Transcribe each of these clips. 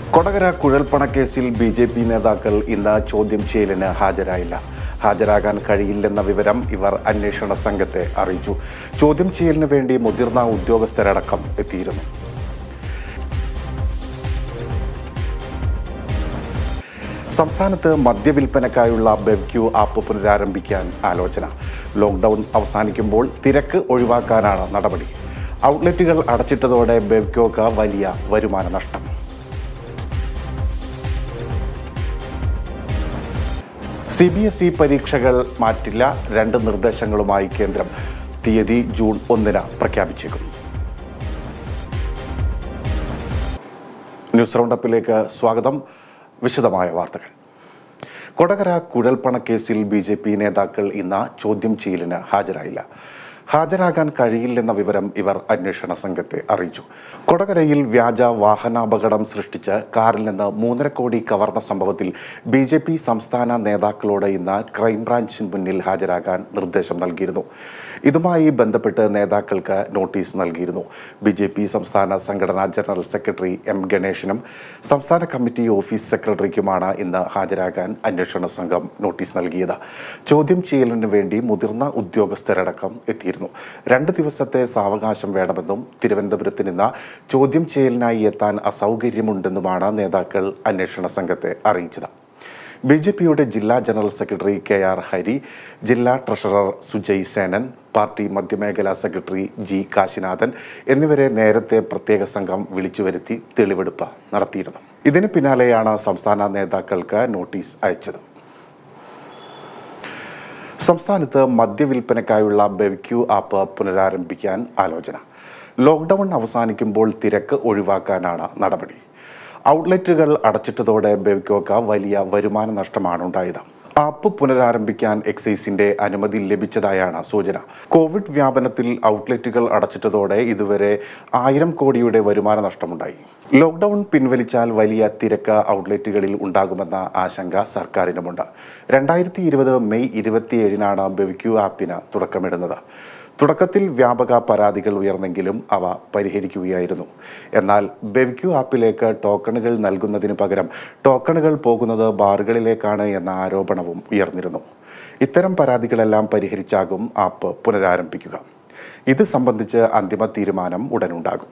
കൊടകര കുഴൽപ്പണക്കേസിൽ B J P നേതാക്കൾ ഇന്ന് ചോദ്യം ചെയ്യലിന് ഹാജരായില്ല ഹാജരാകാൻ കഴിയില്ലെന്ന വിവരം ഇവർ അന്വേഷണ സംഘത്തെ അറിയിച്ചു ചോദ്യം ചെയ്യലിന് വേണ്ടി മുതിർന്ന ഉദ്യോഗസ്ഥരടക്കം എത്തിയിരുന്നു സംസ്ഥാനത്ത് മദ്യവിൽപ്പനക്കായുള്ള ബെവ്ക്യൂ ആപ്പ് പുനരാരംഭിക്കാൻ ആലോചന ലോക്ക്ഡൌൺ അവസാനിക്കുമ്പോൾ തിരക്ക് ഒഴിവാക്കാനാണ് നടപടി ഔട്ട്ലെറ്റുകൾ അടച്ചിട്ടതോടെ ബെവ്ക്യോക്ക് വലിയ വരുമാന നഷ്ടം സി ബി എസ് ഇ പരീക്ഷകൾ മാറ്റില്ല രണ്ട് നിർദ്ദേശങ്ങളുമായി കേന്ദ്രം തീയതി ജൂൺ ഒന്നിന് പ്രഖ്യാപിച്ചേക്കും ന്യൂസ് റൗണ്ടപ്പിലേക്ക് സ്വാഗതം വിശദമായ വാർത്തകൾ കൊടകര കുഴൽപ്പണക്കേസിൽ ബി ജെ പി നേതാക്കൾ ഇന്ന് ചോദ്യം ചെയ്യലിന് ഹാജരായില്ല ഹാജരാകാൻ കഴിയില്ലെന്ന വിവരം ഇവർ അന്വേഷണ സംഘത്തെ അറിയിച്ചു കൊടകരയിൽ വ്യാജ വാഹനാപകടം സൃഷ്ടിച്ച് കാറിൽ നിന്ന് മൂന്നര കോടി കവർന്ന സംഭവത്തിൽ ബി ജെ പി സംസ്ഥാന നേതാക്കളോട് ഇന്ന് ക്രൈംബ്രാഞ്ചിന് മുന്നിൽ ഹാജരാകാൻ നിർദ്ദേശം നൽകിയിരുന്നു ഇതുമായി ബന്ധപ്പെട്ട് നേതാക്കൾക്ക് നോട്ടീസ് നൽകിയിരുന്നു ബി ജെ പി സംസ്ഥാന സംഘടനാ ജനറൽ സെക്രട്ടറി എം ഗണേശനും സംസ്ഥാന കമ്മിറ്റി ഓഫീസ് സെക്രട്ടറിക്കുമാണ് ഇന്ന് ഹാജരാകാൻ അന്വേഷണ സംഘം നോട്ടീസ് നൽകിയത് ചോദ്യം ചെയ്യലിന് വേണ്ടി മുതിർന്ന ഉദ്യോഗസ്ഥരടക്കം എത്തിയിരുന്നു രണ്ട് ദിവസത്തെ സാവകാശം വേണമെന്നും തിരുവനന്തപുരത്ത് നിന്ന് ചോദ്യം ചെയ്യലിനായി എത്താൻ അസൗകര്യമുണ്ടെന്നുമാണ് നേതാക്കൾ അന്വേഷണ സംഘത്തെ അറിയിച്ചത് ബി ജെ പിയുടെ ജില്ലാ general secretary K R Hari ജില്ലാ ട്രഷറർ സുജയ് സേനൻ പാർട്ടി മധ്യമേഖലാ സെക്രട്ടറി ജി കാശിനാഥൻ എന്നിവരെ നേരത്തെ പ്രത്യേക സംഘം വിളിച്ചു വരുത്തി തെളിവെടുപ്പ് നടത്തിയിരുന്നു ഇതിന് പിന്നാലെയാണ് സംസ്ഥാന നേതാക്കൾക്ക് നോട്ടീസ് അയച്ചത് സംസ്ഥാനത്ത് മദ്യവിൽപ്പനയ്ക്കായുള്ള ബെവ്ക്യൂ ആപ്പ് പുനരാരംഭിക്കാൻ ആലോചന ലോക്ക്ഡൌൺ അവസാനിക്കുമ്പോൾ തിരക്ക് ഒഴിവാക്കാനാണ് നടപടി ഔട്ട്ലെറ്റുകൾ അടച്ചിട്ടതോടെ ബെവ്ക്യോക്ക് വലിയ വരുമാന നഷ്ടമാണ് ഉണ്ടായത് ആപ്പ് പുനരാരംഭിക്കാൻ എക്സൈസിന്റെ അനുമതി ലഭിച്ചതായാണ് സൂചന കോവിഡ് വ്യാപനത്തിൽ ഔട്ട്ലെറ്റുകൾ അടച്ചിട്ടതോടെ ഇതുവരെ ആയിരം കോടിയുടെ വരുമാന നഷ്ടമുണ്ടായി ലോക്ക്ഡൌൺ പിൻവലിച്ചാൽ വലിയ തിരക്ക് ഔട്ട്ലെറ്റുകളിൽ ഉണ്ടാകുമെന്ന ആശങ്ക സർക്കാരിനുമുണ്ട് രണ്ടായിരത്തി ഇരുപത് മെയ് ഇരുപത്തിയേഴിനാണ് ബെവിക്യൂ ആപ്പിന് തുടക്കമിടുന്നത് തുടക്കത്തിൽ വ്യാപക പരാതികൾ ഉയർന്നെങ്കിലും അവ പരിഹരിക്കുകയായിരുന്നു എന്നാൽ ബെവിക്യൂ ആപ്പിലേക്ക് ടോക്കണുകൾ നൽകുന്നതിന് പകരം ടോക്കണുകൾ പോകുന്നത് ബാറുകളിലേക്കാണ് എന്ന ആരോപണവും ഉയർന്നിരുന്നു ഇത്തരം പരാതികളെല്ലാം പരിഹരിച്ചാകും ആപ്പ് പുനരാരംഭിക്കുക ഇത് സംബന്ധിച്ച് അന്തിമ തീരുമാനം ഉടനുണ്ടാകും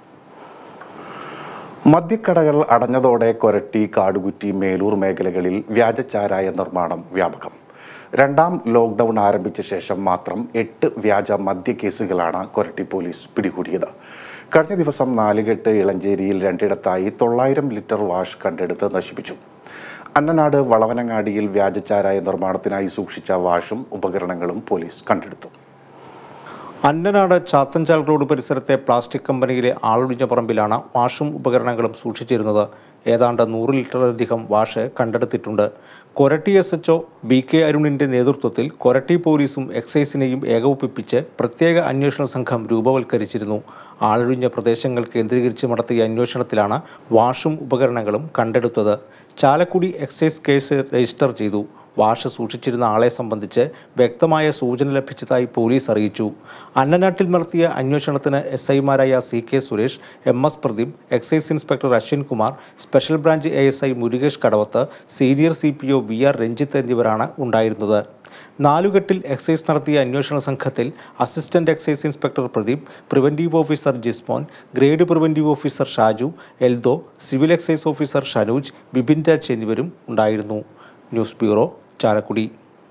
മദ്യക്കടകൾ അടഞ്ഞതോടെ കൊരട്ടി കാടുകുറ്റി മേലൂർ മേഖലകളിൽ വ്യാജച്ചാരായ നിർമ്മാണം വ്യാപകം രണ്ടാം ലോക്ക്ഡൌൺ ആരംഭിച്ച ശേഷം മാത്രം എട്ട് വ്യാജ മദ്യ കേസുകളാണ് കൊരട്ടി പോലീസ് പിടികൂടിയത് കഴിഞ്ഞ ദിവസം നാലുകെട്ട് ഇളഞ്ചേരിയിൽ രണ്ടിടത്തായി തൊള്ളായിരം ലിറ്റർ വാഷ് കണ്ടെടുത്ത് നശിപ്പിച്ചു അന്നനാട് വളവനങ്ങാടിയിൽ വ്യാജച്ചാരായ നിർമ്മാണത്തിനായി സൂക്ഷിച്ച വാഷും ഉപകരണങ്ങളും പോലീസ് കണ്ടെടുത്തു അന്നനാട് ചാത്തഞ്ചാൽ റോഡ് പരിസരത്തെ പ്ലാസ്റ്റിക് കമ്പനിയിലെ ആളൊഴിഞ്ഞ പറമ്പിലാണ് വാഷും ഉപകരണങ്ങളും സൂക്ഷിച്ചിരുന്നത് ഏതാണ്ട് നൂറ് ലിറ്ററിലധികം വാഷ് കണ്ടെടുത്തിട്ടുണ്ട് Koratty S H B K അരുണിന്റെ നേതൃത്വത്തിൽ കൊരട്ടി പോലീസും എക്സൈസിനെയും ഏകോപിപ്പിച്ച് പ്രത്യേക അന്വേഷണ സംഘം രൂപവൽക്കരിച്ചിരുന്നു ആളൊഴിഞ്ഞ പ്രദേശങ്ങൾ കേന്ദ്രീകരിച്ച് നടത്തിയ അന്വേഷണത്തിലാണ് വാഷും ഉപകരണങ്ങളും കണ്ടെടുത്തത് ചാലക്കുടി എക്സൈസ് കേസ് രജിസ്റ്റർ ചെയ്തു വാഷ് സൂക്ഷിച്ചിരുന്ന ആളെ സംബന്ധിച്ച് വ്യക്തമായ സൂചന ലഭിച്ചതായി പോലീസ് അറിയിച്ചു അന്നനാട്ടിൽ നടത്തിയ അന്വേഷണത്തിന് എസ് ഐമാരായ C K Suresh M S Pradeep excise inspector Ashwin Kumar special branch A S I Murukesh Kadavath senior C P O V R Ranjith എന്നിവരാണ് ഉണ്ടായിരുന്നത് നാലുകെട്ടിൽ എക്സൈസ് നടത്തിയ അന്വേഷണ സംഘത്തിൽ assistant excise inspector Pradeep preventive officer Jismon grade preventive officer Shaju Eldho civil excise officer Shanuj Bipin Raj എന്നിവരും ഉണ്ടായിരുന്നു ന്യൂസ് ബ്യൂറോ ചാലക്കുടി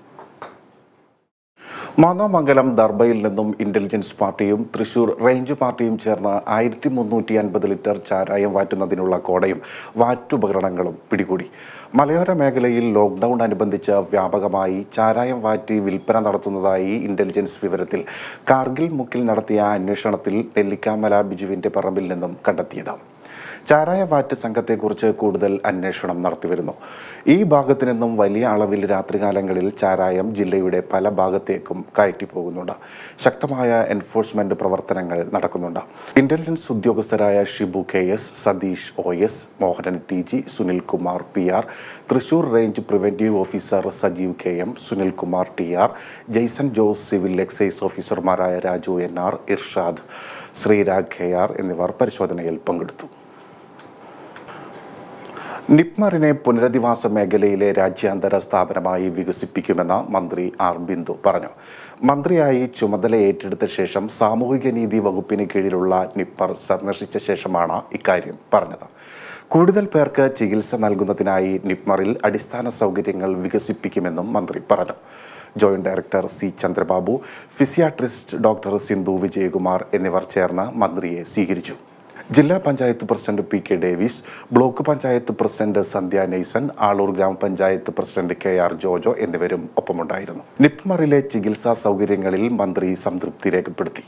മാന്നാമംഗലം ദർബയിൽ നിന്നും ഇന്റലിജൻസ് പാർട്ടിയും തൃശൂർ റേഞ്ച് പാർട്ടിയും ചേർന്ന് ആയിരത്തി മുന്നൂറ്റി അൻപത് ലിറ്റർ ചാരായം വാറ്റുന്നതിനുള്ള കോടയും വാറ്റുപകരണങ്ങളും പിടികൂടി മലയോര മേഖലയിൽ ലോക്ക്ഡൌൺ അനുബന്ധിച്ച് വ്യാപകമായി ചാരായം വാറ്റി വിൽപ്പന നടത്തുന്നതായി ഇന്റലിജൻസ് വിവരത്തിൽ കാർഗിൽ മുക്കിൽ നടത്തിയ അന്വേഷണത്തിൽ നെല്ലിക്കാമല ബിജുവിന്റെ പറമ്പിൽ നിന്നും കണ്ടെത്തിയതാണ് ചാരായ വാറ്റ് സംഘത്തെക്കുറിച്ച് കൂടുതൽ അന്വേഷണം നടത്തിവരുന്നു ഈ ഭാഗത്തു നിന്നും വലിയ അളവിൽ രാത്രികാലങ്ങളിൽ ചാരായം ജില്ലയുടെ പല ഭാഗത്തേക്കും കയറ്റി പോകുന്നുണ്ട് ശക്തമായ എൻഫോഴ്സ്മെന്റ് പ്രവർത്തനങ്ങൾ നടക്കുന്നുണ്ട് ഇന്റലിജൻസ് ഉദ്യോഗസ്ഥരായ Shibu K S Satheesh O S Mohanan T G Sunil Kumar P R Thrissur range preventive officer Sajeev K M Sunil Kumar T R Jaison Jose civil excise ഓഫീസർമാരായ Raju N R Irshad Sreerag K R എന്നിവർ പരിശോധനയിൽ പങ്കെടുത്തു നിപ്മറിനെ പുനരധിവാസ മേഖലയിലെ രാജ്യാന്തര സ്ഥാപനമായി വികസിപ്പിക്കുമെന്ന് മന്ത്രി ആർ ബിന്ദു പറഞ്ഞു മന്ത്രിയായി ചുമതല ഏറ്റെടുത്ത ശേഷം സാമൂഹിക നീതി വകുപ്പിന് കീഴിലുള്ള നിപ്മർ സന്ദർശിച്ച ശേഷമാണ് ഇക്കാര്യം പറഞ്ഞത് കൂടുതൽ പേർക്ക് ചികിത്സ നൽകുന്നതിനായി നിപ്മറിൽ അടിസ്ഥാന സൗകര്യങ്ങൾ വികസിപ്പിക്കുമെന്നും മന്ത്രി പറഞ്ഞു joint director C Chandrababu physiatrist doctor Sindhu Vijayakumar എന്നിവർ ചേർന്ന് മന്ത്രിയെ സ്വീകരിച്ചു ജില്ലാ panchayat president P K Davis block panchayat president Sandhya Neison Aloor ഗ്രാമപഞ്ചായത്ത് പ്രസിഡന്റ് കെ ആർ ജോജോ എന്നിവരും ഒപ്പമുണ്ടായിരുന്നു നിപ്മറിലെ ചികിത്സാ സൗകര്യങ്ങളിൽ മന്ത്രി സംതൃപ്തി രേഖപ്പെടുത്തി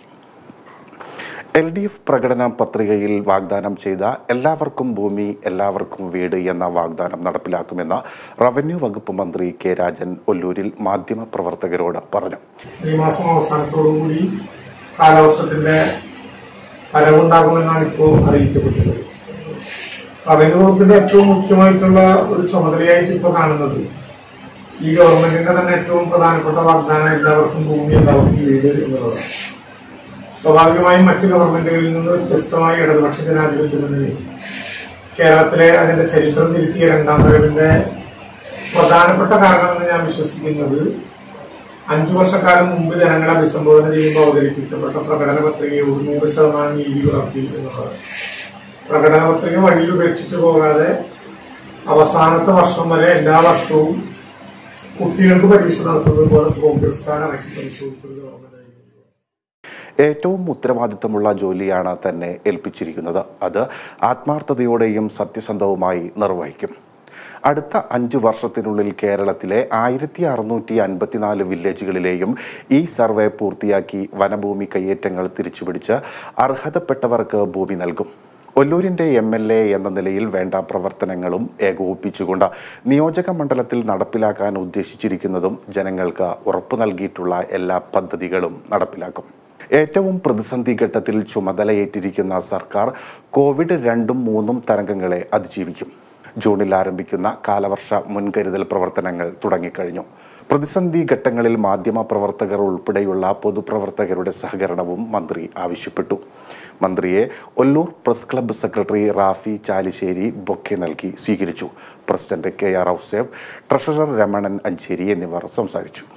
എൽ ഡി എഫ് പ്രകടന പത്രികയിൽ വാഗ്ദാനം ചെയ്ത എല്ലാവർക്കും ഭൂമി എല്ലാവർക്കും വീട് എന്ന വാഗ്ദാനം നടപ്പിലാക്കുമെന്ന് റവന്യൂ വകുപ്പ് മന്ത്രി കെ രാജൻ ഒല്ലൂരിൽ മാധ്യമപ്രവർത്തകരോട് പറഞ്ഞു ഈ മാസം അവസാനത്തോടുകൂടി കാലവർഷത്തിന്റെ വരവുണ്ടാകുമെന്നാണ് ഇപ്പോൾ അറിയിക്കപ്പെട്ടത് റവന്യൂ വകുപ്പിന്റെ ഏറ്റവും മുഖ്യമായിട്ടുള്ള ഒരു ചുമതലയായിട്ട് ഇപ്പോൾ കാണുന്നത് ഈ ഗവൺമെന്റിന്റെ തന്നെ ഏറ്റവും പ്രധാനപ്പെട്ട വാഗ്ദാനം എല്ലാവർക്കും ഭൂമി എല്ലാവർക്കും വീട് എന്നുള്ളതാണ് സ്വാഭാവികമായും മറ്റു ഗവൺമെന്റുകളിൽ നിന്ന് വ്യത്യസ്തമായി ഇടതുപക്ഷ ജനാധിപത്യ മുന്നണി കേരളത്തിലെ അതിന്റെ ചരിത്രം തിരുത്തിയ രണ്ടാം വരവിന്റെ പ്രധാനപ്പെട്ട കാരണമെന്ന് ഞാൻ വിശ്വസിക്കുന്നത് അഞ്ചു വർഷക്കാലം മുമ്പ് ജനങ്ങളെ അഭിസംബോധന ചെയ്യുമ്പോൾ അവതരിപ്പിക്കപ്പെട്ട പ്രകടന പത്രികയോട് നൂറ് ശതമാനം നീതി പുലർത്തി എന്നുള്ളതാണ് പ്രകടന പത്രിക വഴിയിൽ ഉപേക്ഷിച്ചു പോകാതെ അവസാനത്തെ വർഷം വരെ എല്ലാ വർഷവും കുട്ടികൾക്ക് പരീക്ഷ നടത്തുന്നത് പോലെ കോൺഗ്രസ്കാർ ഇറക്കി പരിശോധിച്ചൊരു ഗവൺമെന്റായിരുന്നു ഏറ്റവും ഉത്തരവാദിത്തമുള്ള ജോലിയാണ് തന്നെ ഏൽപ്പിച്ചിരിക്കുന്നത് അത് ആത്മാർത്ഥതയോടെയും സത്യസന്ധവുമായി നിർവഹിക്കും അടുത്ത അഞ്ചു വർഷത്തിനുള്ളിൽ കേരളത്തിലെ ആയിരത്തി അറുന്നൂറ്റി അൻപത്തിനാല് വില്ലേജുകളിലെയും ഈ സർവേ പൂർത്തിയാക്കി വനഭൂമി കയ്യേറ്റങ്ങൾ തിരിച്ചുപിടിച്ച് അർഹതപ്പെട്ടവർക്ക് ഭൂമി നൽകും ഒല്ലൂരിൻ്റെ എം എൽ എ എന്ന നിലയിൽ വേണ്ട പ്രവർത്തനങ്ങളും ഏകോപിപ്പിച്ചുകൊണ്ട് നിയോജക മണ്ഡലത്തിൽ നടപ്പിലാക്കാൻ ഉദ്ദേശിച്ചിരിക്കുന്നതും ജനങ്ങൾക്ക് ഉറപ്പു നൽകിയിട്ടുള്ള എല്ലാ പദ്ധതികളും നടപ്പിലാക്കും ഏറ്റവും പ്രതിസന്ധി ഘട്ടത്തിൽ ചുമതലയേറ്റിരിക്കുന്ന സർക്കാർ കോവിഡ് രണ്ടും മൂന്നും തരംഗങ്ങളെ അതിജീവിക്കും ജൂണിൽ ആരംഭിക്കുന്ന കാലവർഷ മുൻകരുതൽ പ്രവർത്തനങ്ങൾ തുടങ്ങിക്കഴിഞ്ഞു പ്രതിസന്ധി ഘട്ടങ്ങളിൽ മാധ്യമ പ്രവർത്തകർ ഉൾപ്പെടെയുള്ള പൊതുപ്രവർത്തകരുടെ സഹകരണവും മന്ത്രി ആവശ്യപ്പെട്ടു മന്ത്രിയെ Ollur press club secretary Rafi Chalissery bouquet നൽകി സ്വീകരിച്ചു president K R Auseb treasurer Ramanan Ancheri എന്നിവർ സംസാരിച്ചു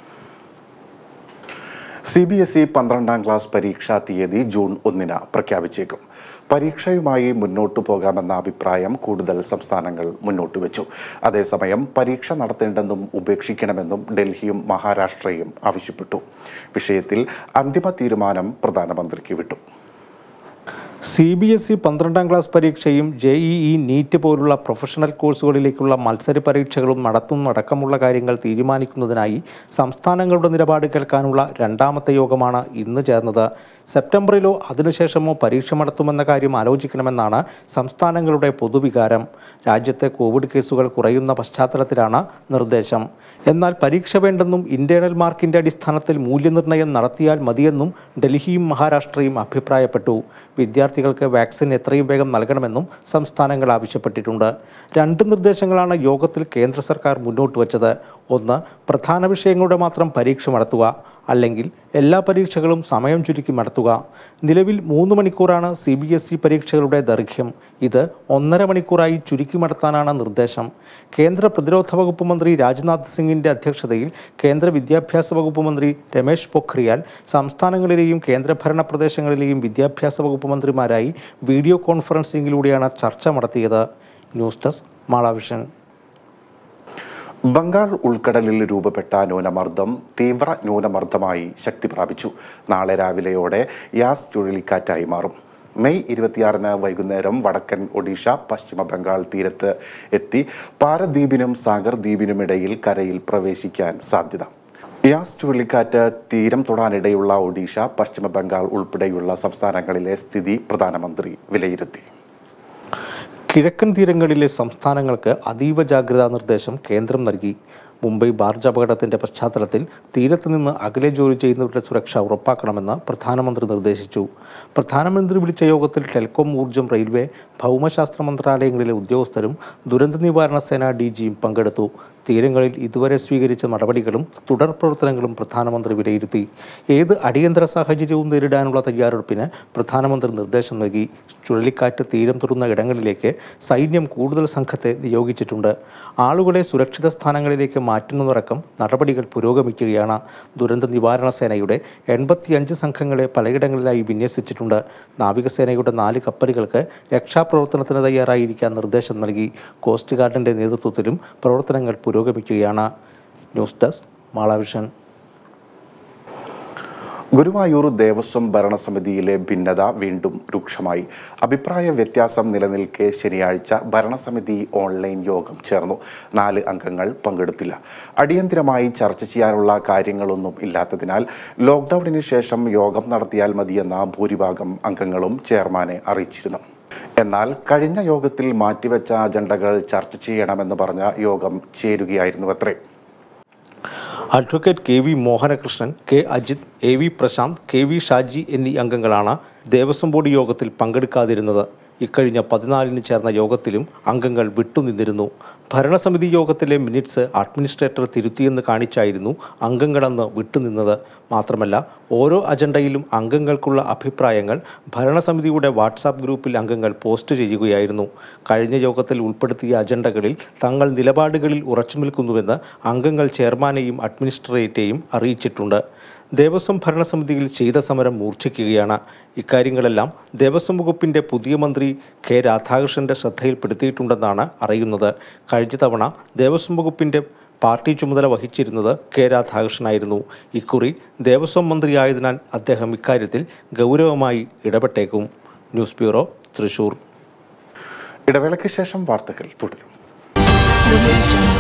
സി ബി എസ് ഇ പന്ത്രണ്ടാം ക്ലാസ് പരീക്ഷാ തീയതി ജൂൺ ഒന്നിന് പ്രഖ്യാപിച്ചേക്കും പരീക്ഷയുമായി മുന്നോട്ടു പോകാമെന്ന അഭിപ്രായം കൂടുതൽ സംസ്ഥാനങ്ങൾ മുന്നോട്ട് വെച്ചു അതേസമയം പരീക്ഷ നടത്തേണ്ടെന്നും ഉപേക്ഷിക്കണമെന്നും ഡൽഹിയും മഹാരാഷ്ട്രയും ആവശ്യപ്പെട്ടു വിഷയത്തിൽ അന്തിമ തീരുമാനം പ്രധാനമന്ത്രിക്ക് വിട്ടു സി ബി എസ് ഇ പന്ത്രണ്ടാം ക്ലാസ് പരീക്ഷയും ജെ ഇ ഇ നീറ്റ് പോലുള്ള പ്രൊഫഷണൽ കോഴ്സുകളിലേക്കുള്ള മത്സര പരീക്ഷകളും നടത്തുന്നതടക്കമുള്ള കാര്യങ്ങൾ തീരുമാനിക്കുന്നതിനായി സംസ്ഥാനങ്ങളുടെ നിലപാട് കേൾക്കാനുള്ള രണ്ടാമത്തെ യോഗമാണ് ഇന്ന് ചേർന്നത് സെപ്റ്റംബറിലോ അതിനുശേഷമോ പരീക്ഷ നടത്തുമെന്ന കാര്യം ആലോചിക്കണമെന്നാണ് സംസ്ഥാനങ്ങളുടെ പൊതുവികാരം രാജ്യത്തെ കോവിഡ് കേസുകൾ കുറയുന്ന പശ്ചാത്തലത്തിലാണ് നിർദ്ദേശം എന്നാൽ പരീക്ഷ വേണ്ടെന്നും ഇന്റേണൽ മാർക്കിന്റെ അടിസ്ഥാനത്തിൽ മൂല്യനിർണ്ണയം നടത്തിയാൽ മതിയെന്നും ഡൽഹിയും മഹാരാഷ്ട്രയും അഭിപ്രായപ്പെട്ടു വിദ്യാർത്ഥികൾക്ക് വാക്സിൻ എത്രയും വേഗം നൽകണമെന്നും സംസ്ഥാനങ്ങൾ ആവശ്യപ്പെട്ടിട്ടുണ്ട് രണ്ട് നിർദ്ദേശങ്ങളാണ് യോഗത്തിൽ കേന്ദ്ര സർക്കാർ മുന്നോട്ട് വച്ചത് ഒന്ന് പ്രധാന വിഷയങ്ങളുടെ മാത്രം പരീക്ഷ നടത്തുക അല്ലെങ്കിൽ എല്ലാ പരീക്ഷകളും സമയം ചുരുക്കി നടത്തുക നിലവിൽ മൂന്ന് മണിക്കൂറാണ് സി ബി എസ് ഇ പരീക്ഷകളുടെ ദൈർഘ്യം ഇത് ഒന്നര മണിക്കൂറായി ചുരുക്കി നടത്താനാണ് നിർദ്ദേശം കേന്ദ്ര പ്രതിരോധ വകുപ്പ് മന്ത്രി രാജ്നാഥ് സിംഗിന്റെ അധ്യക്ഷതയിൽ കേന്ദ്ര വിദ്യാഭ്യാസ വകുപ്പ് മന്ത്രി രമേശ് പൊഖ്രിയാൽ സംസ്ഥാനങ്ങളിലെയും കേന്ദ്രഭരണ പ്രദേശങ്ങളിലെയും വിദ്യാഭ്യാസ വകുപ്പ് മന്ത്രിമാരായി വീഡിയോ കോൺഫറൻസിംഗിലൂടെയാണ് ചർച്ച നടത്തിയത് ന്യൂസ് ഡെസ്ക് മാളാവിഷൻ ബംഗാൾ ഉൾക്കടലിൽ രൂപപ്പെട്ട ന്യൂനമർദ്ദം തീവ്ര ന്യൂനമർദ്ദമായി ശക്തി പ്രാപിച്ചു നാളെ രാവിലെയോടെ യാസ് ചുഴലിക്കാറ്റായി മാറും മെയ് ഇരുപത്തിയാറിന് വൈകുന്നേരം വടക്കൻ ഒഡീഷ പശ്ചിമ ബംഗാൾ തീരത്ത് എത്തി പാരദ്വീപിനും സാഗർ ദ്വീപിനുമിടയിൽ കരയിൽ പ്രവേശിക്കാൻ സാധ്യത യാസ് ചുഴലിക്കാറ്റ് തീരം തൊടാനിടയുള്ള ഒഡീഷ പശ്ചിമ ബംഗാൾ ഉൾപ്പെടെയുള്ള സംസ്ഥാനങ്ങളിലെ സ്ഥിതി പ്രധാനമന്ത്രി വിലയിരുത്തി കിഴക്കൻ തീരങ്ങളിലെ സംസ്ഥാനങ്ങൾക്ക് അതീവ ജാഗ്രതാ നിർദ്ദേശം കേന്ദ്രം നൽകി മുംബൈ ബാർജ് അപകടത്തിന്റെ പശ്ചാത്തലത്തിൽ തീരത്ത് നിന്ന് അകലെ ജോലി ചെയ്യുന്നവരുടെ സുരക്ഷ ഉറപ്പാക്കണമെന്ന് പ്രധാനമന്ത്രി നിർദ്ദേശിച്ചു പ്രധാനമന്ത്രി വിളിച്ച യോഗത്തിൽ ടെലികോം ഊർജ്ജം റെയിൽവേ ഭൗമശാസ്ത്ര മന്ത്രാലയങ്ങളിലെ ഉദ്യോഗസ്ഥരും ദുരന്ത നിവാരണ സേന ഡി ജിയും പങ്കെടുത്തു തീരങ്ങളിൽ ഇതുവരെ സ്വീകരിച്ച നടപടികളും തുടർ പ്രവർത്തനങ്ങളും പ്രധാനമന്ത്രി വിലയിരുത്തി ഏത് അടിയന്തര സാഹചര്യവും നേരിടാനുള്ള തയ്യാറെടുപ്പിന് പ്രധാനമന്ത്രി നിർദ്ദേശം നൽകി ചുഴലിക്കാറ്റ് തീരം തൊടുന്ന ഇടങ്ങളിലേക്ക് സൈന്യം കൂടുതൽ സംഘത്തെ നിയോഗിച്ചിട്ടുണ്ട് ആളുകളെ സുരക്ഷിത സ്ഥാനങ്ങളിലേക്ക് മാറ്റുന്നതടക്കം നടപടികൾ പുരോഗമിക്കുകയാണ് ദുരന്ത നിവാരണ സേനയുടെ എൺപത്തിയഞ്ച് സംഘങ്ങളെ പലയിടങ്ങളിലായി വിന്യസിച്ചിട്ടുണ്ട് നാവികസേനയുടെ നാല് കപ്പലുകൾക്ക് രക്ഷാപ്രവർത്തനത്തിന് തയ്യാറായിരിക്കാൻ നിർദ്ദേശം നൽകി കോസ്റ്റ് ഗാർഡിന്റെ നേതൃത്വത്തിലും പ്രവർത്തനങ്ങൾ പുരോഗമിക്കുകയാണ് ന്യൂസ് ഡെസ്ക് മാളാവിഷൻ ഗുരുവായൂർ ദേവസ്വം ഭരണസമിതിയിലെ ഭിന്നത വീണ്ടും രൂക്ഷമായി അഭിപ്രായ വ്യത്യാസം നിലനിൽക്കെ ശനിയാഴ്ച ഭരണസമിതി ഓൺലൈൻ യോഗം ചേർന്നു നാല് അംഗങ്ങൾ പങ്കെടുത്തില്ല അടിയന്തിരമായി ചർച്ച ചെയ്യാനുള്ള കാര്യങ്ങളൊന്നും ഇല്ലാത്തതിനാൽ ലോക്ക്ഡൌണിന് ശേഷം യോഗം നടത്തിയാൽ മതിയെന്ന ഭൂരിഭാഗം അംഗങ്ങളും ചെയർമാനെ അറിയിച്ചിരുന്നു എന്നാൽ കഴിഞ്ഞ യോഗത്തിൽ മാറ്റിവെച്ച അജണ്ടകൾ ചർച്ച ചെയ്യണമെന്ന് പറഞ്ഞ യോഗം ചേരുകയായിരുന്നുവത്രേ advocate K V Mohanakrishnan K Ajith A V Prasanth K V Shaji എന്നീ അംഗങ്ങളാണ് ദേവസ്വം ബോർഡ് യോഗത്തിൽ പങ്കെടുക്കാതിരുന്നത് ഇക്കഴിഞ്ഞ പതിനാലിന് ചേർന്ന യോഗത്തിലും അംഗങ്ങൾ വിട്ടുനിന്നിരുന്നു ഭരണസമിതി യോഗത്തിലെ മിനിറ്റ്സ് അഡ്മിനിസ്ട്രേറ്റർ തിരുത്തിയെന്ന് കാണിച്ചായിരുന്നു അംഗങ്ങളന്ന് വിട്ടുനിന്നത് മാത്രമല്ല ഓരോ അജണ്ടയിലും അംഗങ്ങൾക്കുള്ള അഭിപ്രായങ്ങൾ ഭരണസമിതിയുടെ വാട്സാപ്പ് ഗ്രൂപ്പിൽ അംഗങ്ങൾ പോസ്റ്റ് ചെയ്യുകയായിരുന്നു കഴിഞ്ഞ യോഗത്തിൽ ഉൾപ്പെടുത്തിയ അജണ്ടകളിൽ തങ്ങൾ നിലപാടുകളിൽ ഉറച്ചു നിൽക്കുന്നുവെന്ന് അംഗങ്ങൾ ചെയർമാനെയും അഡ്മിനിസ്ട്രേറ്ററെയും അറിയിച്ചിട്ടുണ്ട് ദേവസ്വം ഭരണസമിതിയിൽ ശീതസമരം മൂർച്ഛിക്കുകയാണ് ഇക്കാര്യങ്ങളെല്ലാം ദേവസ്വം വകുപ്പിന്റെ പുതിയ മന്ത്രി കെ രാധാകൃഷ്ണന്റെ ശ്രദ്ധയിൽപ്പെടുത്തിയിട്ടുണ്ടെന്നാണ് അറിയുന്നത് കഴിഞ്ഞ തവണ ദേവസ്വം വകുപ്പിന്റെ പാർട്ടി ചുമതല വഹിച്ചിരുന്നത് കെ രാധാകൃഷ്ണനായിരുന്നു ഇക്കുറി ദേവസ്വം മന്ത്രിയായതിനാൽ അദ്ദേഹം ഇക്കാര്യത്തിൽ ഗൗരവമായി ഇടപെട്ടേക്കും ന്യൂസ് ബ്യൂറോ തൃശൂർ ഇടവേളയ്ക്ക് ശേഷം വാർത്തകൾ തുടരും Audio Jungle.